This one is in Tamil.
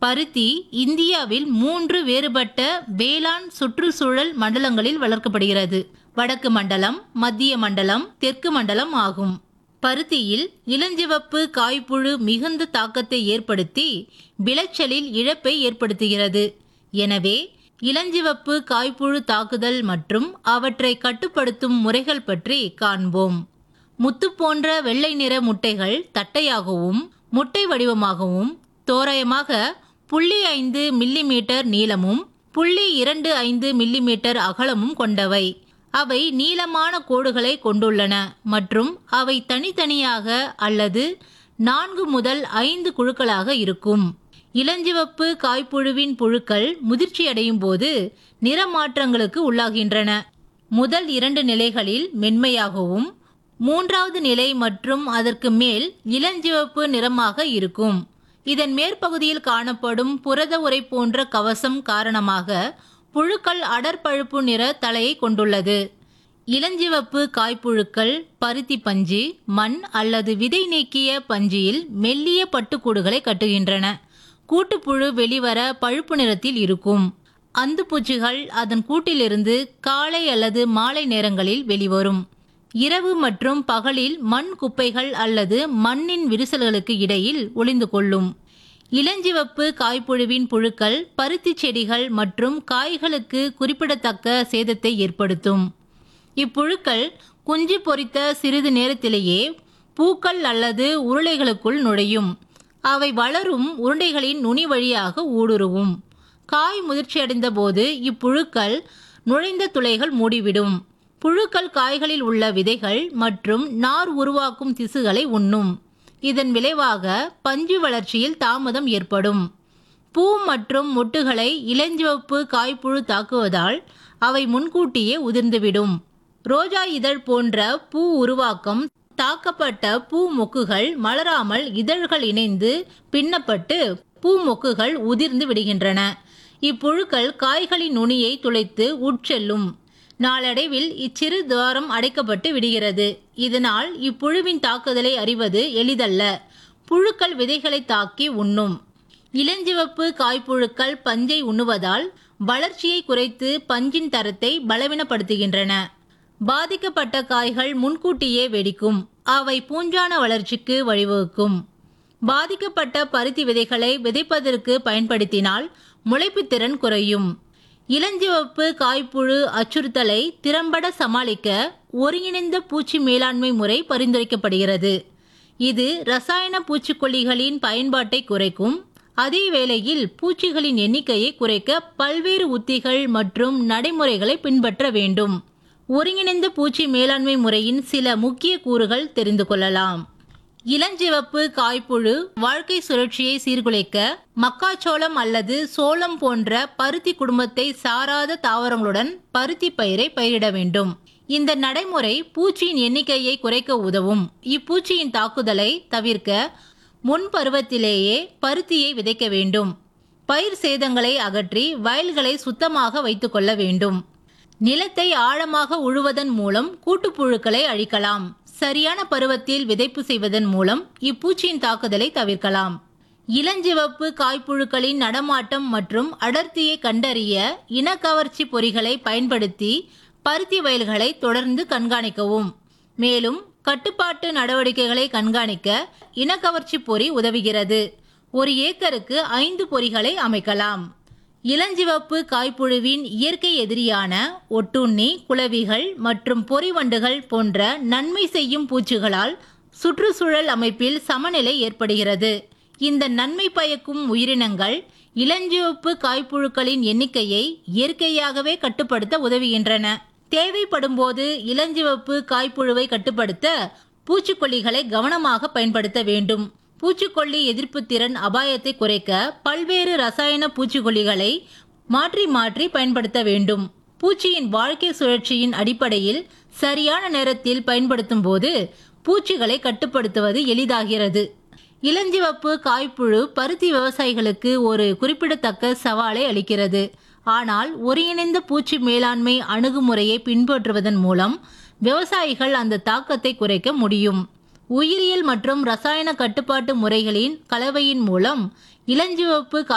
பருத்தி இந்தியாவில் மூன்று வேறுபட்ட வேளாண் சுற்றுச்சூழல் மண்டலங்களில் வளர்க்கப்படுகிறது வடக்கு மண்டலம் மத்திய மண்டலம் தெற்கு மண்டலம் ஆகும் பருத்தியில் இளஞ்சிவப்பு காய்ப்புழு மிகுந்த தாக்கத்தை ஏற்படுத்தி விளைச்சலில் இழப்பை ஏற்படுத்துகிறது எனவே இளஞ்சிவப்பு காய்ப்புழு தாக்குதல் மற்றும் அவற்றை கட்டுப்படுத்தும் முறைகள் பற்றி காண்போம் முத்து போன்ற வெள்ளை நிற முட்டைகள் தட்டையாகவும் முட்டை வடிவமாகவும் தோராயமாக புள்ளி ஐந்து மில்லிமீட்டர் நீளமும் புள்ளி இரண்டு ஐந்து மில்லிமீட்டர் அகலமும் கொண்டவை அவை நீளமான கோடுகளை கொண்டுள்ளன மற்றும் அவை தனித்தனியாக அல்லது நான்கு முதல் ஐந்து குழுக்களாக இருக்கும் இளஞ்சிவப்பு காய்ப்புழுவின் புழுக்கள் முதிர்ச்சியடையும் போது நிற மாற்றங்களுக்கு உள்ளாகின்றன முதல் இரண்டு நிலைகளில் மென்மையாகவும் மூன்றாவது நிலை மற்றும் அதற்கு மேல் இளஞ்சிவப்பு நிறமாக இருக்கும் இதன் மேற்பகுதியில் காணப்படும் புரத உரை போன்ற கவசம் காரணமாக புழுக்கள் அடற்பழுப்பு நிற தலையை கொண்டுள்ளது இளஞ்சிவப்பு காய்ப்புழுக்கள் பருத்தி பஞ்சு மண் அல்லது விதை நீக்கிய பஞ்சியில் மெல்லிய பட்டுக்கூடுகளை கட்டுகின்றன கூட்டுப்புழு வெளிவர பழுப்பு நிறத்தில் இருக்கும் அந்துப்பூச்சிகள் அதன் கூட்டிலிருந்து காலை அல்லது மாலை நேரங்களில் வெளிவரும் இரவு மற்றும் பகலில் மண் குப்பைகள் அல்லது மண்ணின் விரிசல்களுக்கு இடையில் ஒளிந்து கொள்ளும் இளஞ்சிவப்பு காய்ப்புழுவின் புழுக்கள் பருத்தி செடிகள் மற்றும் காய்களுக்கு குறிப்பிடத்தக்க சேதத்தை ஏற்படுத்தும் இப்புழுக்கள் குஞ்சு பொரித்த சிறிது நேரத்திலேயே பூக்கள் அல்லது உருளைகளுக்குள் நுழையும் அவை வளரும் உருண்டைகளின் நுனி வழியாக ஊடுருவும் காய் முதிர்ச்சியடைந்த போது இப்புழுக்கள் நுழைந்த துளைகள் மூடிவிடும் புழுக்கள் காய்களில் உள்ள விதைகள் மற்றும் நார் உருவாக்கும் திசுகளை உண்ணும் இதன் விளைவாக பஞ்சு வளர்ச்சியில் தாமதம் ஏற்படும் பூ மற்றும் மொட்டுகளை இளஞ்சிவப்பு காய்ப்புழு தாக்குவதால் அவை முன்கூட்டியே உதிர்ந்துவிடும் ரோஜா இதழ் போன்ற பூ உருவாக்கம் தாக்கப்பட்ட பூ மொக்குகள் மலராமல் இதழ்கள் இணைந்து பின்னப்பட்டு பூ மொக்குகள் உதிர்ந்து விடுகின்றன இப்புழுக்கள் காய்களின் நுனியை துளைத்து உட்செல்லும் நாளடைவில் இச்சிறு துவாரம் அடைக்கப்பட்டு விடுகிறது இதனால் இப்புழுவின் தாக்குதலை அறிவது எளிதல்ல புழுக்கள் விதைகளை தாக்கி உண்ணும் இளஞ்சிவப்பு காய்ப்புழுக்கள் பஞ்சை உண்ணுவதால் வளர்ச்சியை குறைத்து பஞ்சின் தரத்தை பலவீனப்படுத்துகின்றன பாதிக்கப்பட்ட காய்கள் முன்கூட்டியே வெடிக்கும் அவை பூஞ்சான வளர்ச்சிக்கு வழிவகுக்கும் பாதிக்கப்பட்ட பருத்தி விதைகளை விதைப்பதற்கு பயன்படுத்தினால் முளைப்புத் திறன் குறையும் இளஞ்சிவப்பு காய்ப்புழு அச்சுறுத்தலை திறம்பட சமாளிக்க ஒருங்கிணைந்த பூச்சி மேலாண்மை முறை பரிந்துரைக்கப்படுகிறது இது ரசாயன பூச்சிக்கொல்லிகளின் பயன்பாட்டை குறைக்கும் அதே வேளையில் பூச்சிகளின் எண்ணிக்கையை குறைக்க பல்வேறு உத்திகள் மற்றும் நடைமுறைகளை பின்பற்ற வேண்டும் ஒருங்கிணைந்த பூச்சி மேலாண்மை முறையின் சில முக்கிய கூறுகள் தெரிந்து கொள்ளலாம் இளஞ்சிவப்பு காய்ப்புழு வாழ்க்கை சுழற்சியை சீர்குலைக்க மக்காச்சோளம் அல்லது சோளம் போன்ற பருத்தி குடும்பத்தை சாராத தாவரங்களுடன் பருத்தி பயிரை பயிரிட வேண்டும் இந்த நடைமுறை பூச்சியின் எண்ணிக்கையை குறைக்க உதவும் இப்பூச்சியின் தாக்குதலை தவிர்க்க முன் பருவத்திலேயே பருத்தியை விதைக்க வேண்டும் பயிர் சேதங்களை அகற்றி வயல்களை சுத்தமாக வைத்துக் கொள்ள வேண்டும் நிலத்தை ஆழமாக உழுவதன் மூலம் கூட்டுப்புழுக்களை அழிக்கலாம் சரியான பருவத்தில் விதைப்பு செய்வதன் மூலம் இப்பூச்சியின் தாக்குதலை தவிர்க்கலாம் இளஞ்சிவப்பு காய்ப்புழுக்களின் நடமாட்டம் மற்றும் அடர்த்தியை கண்டறிய இனக்கவர்ச்சி பொறிகளை பயன்படுத்தி பருத்தி வயல்களை தொடர்ந்து கண்காணிக்கவும் மேலும் கட்டுப்பாட்டு நடவடிக்கைகளை கண்காணிக்க இனக்கவர்ச்சி பொறி உதவுகிறது ஒரு ஏக்கருக்கு ஐந்து பொறிகளை அமைக்கலாம் இளஞ்சிவப்பு காய்ப்புழுவின் இயற்கை எதிரியான ஒட்டுண்ணி குளவிகள் மற்றும் பொறிவண்டுகள் போன்ற நன்மை செய்யும் பூச்சிகளால் சுற்றுச்சூழல் அமைப்பில் சமநிலை ஏற்படுகிறது இந்த நன்மை பயக்கும் உயிரினங்கள் இளஞ்சிவப்பு காய்ப்புழுக்களின் எண்ணிக்கையை இயற்கையாகவே கட்டுப்படுத்த உதவுகின்றன தேவைப்படும்போது இளஞ்சிவப்பு காய்ப்புழுவை கட்டுப்படுத்த பூச்சிக்கொல்லிகளை கவனமாக பயன்படுத்த வேண்டும் பூச்சிக்கொல்லி எதிர்ப்பு திறன் அபாயத்தை குறைக்க பல்வேறு ரசாயன பூச்சிக்கொல்லிகளை மாற்றி மாற்றி பயன்படுத்த வேண்டும் பூச்சியின் வாழ்க்கை சுழற்சியின் அடிப்படையில் சரியான நேரத்தில் பயன்படுத்தும் போது பூச்சிகளை கட்டுப்படுத்துவது எளிதாகிறது இளஞ்சிவப்பு காய்ப்புழு பருத்தி விவசாயிகளுக்கு ஒரு குறிப்பிடத்தக்க சவாலை அளிக்கிறது ஆனால் ஒருங்கிணைந்த பூச்சி மேலாண்மை அணுகுமுறையை பின்பற்றுவதன் மூலம் விவசாயிகள் அந்த தாக்கத்தை குறைக்க முடியும் உயிரியல் மற்றும் ரசாயன கட்டுப்பாட்டு முறைகளின் கலவையின் மூலம் இளஞ்சிவப்பு